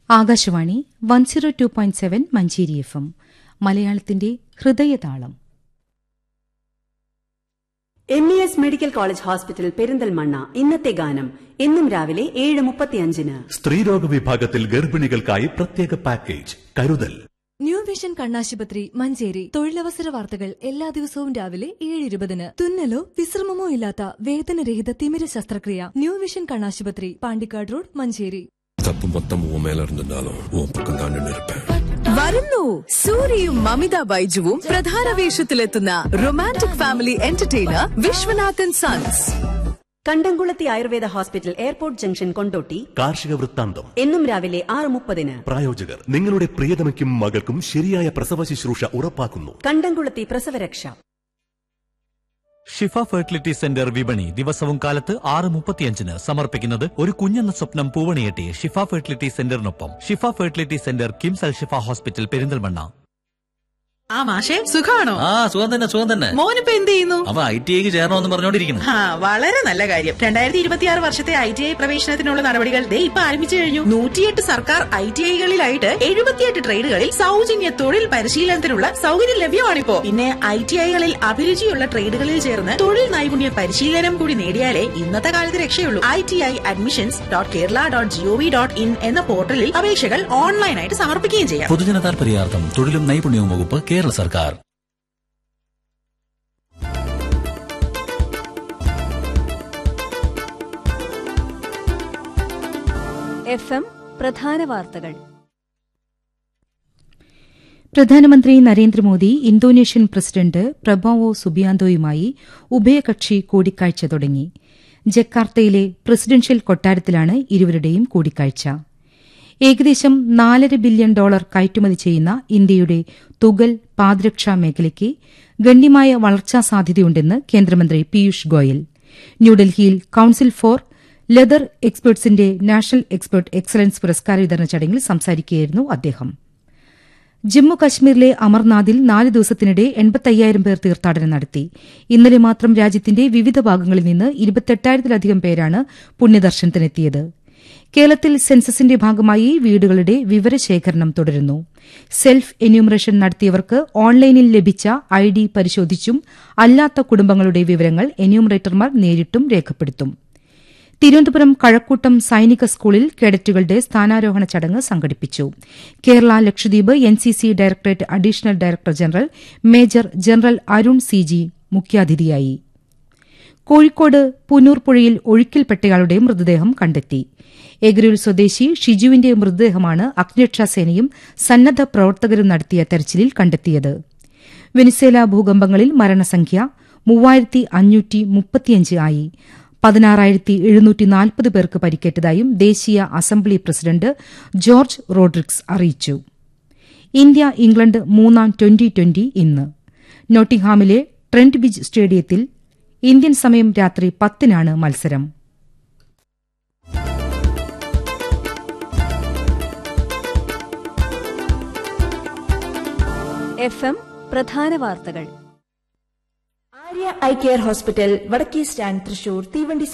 Akashvani one zero two point seven Manjeri F M മലയാളത്തിന്റെ ഹൃദയതാളം M E S medical college hospital Perinthalmanna ഇന്നത്തെ ഗാനം എന്നും രാവിലെ ഏഴ് മുപ്പത്തിയഞ്ചിന് സ്ത്രീരോഗ വിഭാഗത്തിൽ ഗർഭിണികൾക്കായി പ്രത്യേക പാക്കേജ് കരുതൽ ന്യൂ വിഷൻ കണ്ണാശുപത്രി മഞ്ചേരി തൊഴിലവസര വാർത്തകൾ എല്ലാ ദിവസവും രാവിലെ ഏഴ് ഇരുപതിന് തുന്നലോ വിശ്രമമോ ഇല്ലാത്ത വേദനരഹിത തിമിര ശസ്ത്രക്രിയ ന്യൂ വിഷൻ കണ്ണാശുപത്രി പാണ്ടിക്കാട് റോഡ് മഞ്ചേരി தப்பு மொத்தம் உன் மேல இருந்திருந்தாலும் உன் பக்கம் தான் நின்று இருப்பேன் വരുന്നു സൂര്യയും മമിത ബൈജുവും പ്രധാന വേഷത്തിലെത്തുന്ന romantic family entertainer Vishwanathan sons Kandamkulathi Ayurveda hospital airport junction Kondotty കാർഷിക വൃത്താന്തം എന്നും രാവിലെ ആറ് മുപ്പതിന് പ്രായോജകർ നിങ്ങളുടെ പ്രിയതമയ്ക്കും മകൾക്കും ശരിയായ പ്രസവ ശുശ്രൂഷ ഉറപ്പാക്കുന്നു കണ്ടംകുളത്തി പ്രസവരക്ഷ ഷിഫ ഫെർട്ടിലിറ്റി സെന്റർ വിപണി ദിവസവും കാലത്ത് ആറ് മുപ്പത്തിയഞ്ചിന് സമർപ്പിക്കുന്നത് ഒരു കുഞ്ഞെന്ന സ്വപ്നം പൂവണിയെട്ടി ഷിഫ ഫെർട്ടിലിറ്റി സെന്ററിനൊപ്പം Shifa fertility centre KIMS Al Shifa hospital Perinthalmanna ആ മാഷെ സുഖാണോ ആ സുഖം തന്നെ സുഖം തന്നെ മോനിപ്പോ എന്ത് ചെയ്യുന്നു അവ ഐ ടി ഐക്ക് ചേരണമെന്ന് പറഞ്ഞോണ്ടിരിക്കുന്നു ആ വളരെ നല്ല കാര്യം രണ്ടായിരത്തി ഇരുപത്തിയാറ് വർഷത്തെ ഐ ടി ഐ പ്രവേശനത്തിനുള്ള നടപടികൾ ദേ ഇപ്പൊ ആരംഭിച്ചു കഴിഞ്ഞു നൂറ്റിയെട്ട് സർക്കാർ ഐ ടി ഐകളിലായിട്ട് എഴുപത്തിയെട്ട് ട്രേഡുകളിൽ സൗജന്യ തൊഴിൽ പരിശീലനത്തിനുള്ള സൗകര്യം ലഭ്യമാണിപ്പോ പിന്നെ ഐ ടി ഐകളിൽ അഭിരുചിയുള്ള ട്രേഡുകളിൽ ചേർന്ന് തൊഴിൽ നൈപുണ്യ പരിശീലനം കൂടി നേടിയാലേ ഇന്നത്തെ കാലത്ത് രക്ഷയുള്ളൂ I T I admissions dot Kerala dot G O V dot in എന്ന പോർട്ടലിൽ അപേക്ഷകൾ ഓൺലൈനായിട്ട് സമർപ്പിക്കുകയും ചെയ്യാം പൊതുജന താൽപര്യാർത്ഥം തൊഴിലും നൈപുണ്യവും വകുപ്പ് കേരള സർക്കാർ എഫ് എം പ്രധാന വാർത്തകൾ പ്രധാനമന്ത്രി നരേന്ദ്രമോദി ഇന്തോനേഷ്യൻ പ്രസിഡന്റ് പ്രബോവോ സുബിയാന്തോയുമായി ഉഭയകക്ഷി കൂടിക്കാഴ്ച തുടങ്ങി ജക്കാർത്തയിലെ പ്രസിഡൻഷ്യൽ കൊട്ടാരത്തിലാണ് ഇരുവരുടെയും കൂടിക്കാഴ്ച ഏകദേശം നാലര ബില്യൺ ഡോളർ കയറ്റുമതി ചെയ്യുന്ന ഇന്ത്യയുടെ തുകൽ പാദരക്ഷാ മേഖലയ്ക്ക് ഗണ്യമായ വളർച്ചാ സാധ്യതയുണ്ടെന്ന് കേന്ദ്രമന്ത്രി പീയൂഷ് ഗോയൽ ന്യൂഡൽഹിയിൽ കൌൺസിൽ ഫോർ ലെതർ എക്സ്പേർട്സിന്റെ നാഷണൽ എക്സ്പേർട്ട് എക്സലൻസ് പുരസ്കാര വിതരണ ചടങ്ങിൽ സംസാരിക്കുകയായിരുന്നു അദ്ദേഹം ജമ്മു കശ്മീരിലെ അമർനാഥിൽ നാല് ദിവസത്തിനിടെ എൺപത്തയ്യായിരം പേർ തീർത്ഥാടനം നടത്തി ഇന്നലെ മാത്രം രാജ്യത്തിന്റെ വിവിധ ഭാഗങ്ങളിൽ നിന്ന് ഇരുപത്തെട്ടായിരത്തിലധികം പേരാണ് പുണ്യദർശനത്തിനെത്തിയത് കേരളത്തിൽ സെൻസസിന്റെ ഭാഗമായി വീടുകളുടെ വിവരശേഖരണം തുടരുന്നു സെൽഫ് എന്യൂമറേഷൻ നടത്തിയവർക്ക് ഓൺലൈനിൽ ലഭിച്ച ഐ ഡി പരിശോധിച്ചും അല്ലാത്ത കുടുംബങ്ങളുടെ വിവരങ്ങൾ എന്യൂമറേറ്റർമാർ നേരിട്ടും രേഖപ്പെടുത്തും തിരുവനന്തപുരം കഴക്കൂട്ടം സൈനിക സ്കൂളിൽ കേഡറ്റുകളുടെ സ്ഥാനാരോഹണ ചടങ്ങ് സംഘടിപ്പിച്ചു Kerala Lakshadweep NCC directorate additional director general major general Arun C G മുഖ്യാതിഥിയായി കോഴിക്കോട് പുനൂർ പുഴയിൽ ഒഴുക്കിൽപ്പെട്ടയാളുടെ മൃതദേഹം കണ്ടെത്തി എഗരൂർ സ്വദേശി ഷിജുവിന്റെ മൃതദേഹമാണ് അഗ്നിരക്ഷാസേനയും സന്നദ്ധ പ്രവർത്തകരും നടത്തിയ തെരച്ചിലിൽ കണ്ടെത്തിയത് വെനിസേല ഭൂകമ്പങ്ങളിൽ മരണസംഖ്യ മൂവായിരത്തി അഞ്ഞൂറ്റി മുപ്പത്തിയഞ്ച് ആയി പതിനാറായിരത്തി എഴുന്നൂറ്റി നാൽപ്പത് പേർക്ക് പരിക്കേറ്റതായും ദേശീയ അസംബ്ലി പ്രസിഡന്റ് ജോർജ് റോഡ്രിക്സ് അറിയിച്ചു ഇന്ത്യ ഇംഗ്ലണ്ട് മൂന്നാം ട്വന്റി ട്വന്റി ഇന്ന് നോട്ടിംഗ്ഹാമിലെ ട്രെന്റ് ബിജ് സ്റ്റേഡിയത്തിൽ ഇന്ത്യൻ സമയം രാത്രി പത്തിനാണ് മത്സരം എഫ് എം പ്രധാന വാർത്തകൾ ആര്യ ഐ കെയർ ഹോസ്പിറ്റൽ വടക്കേ സ്റ്റാൻഡ് തൃശൂർ തീവണ്ടി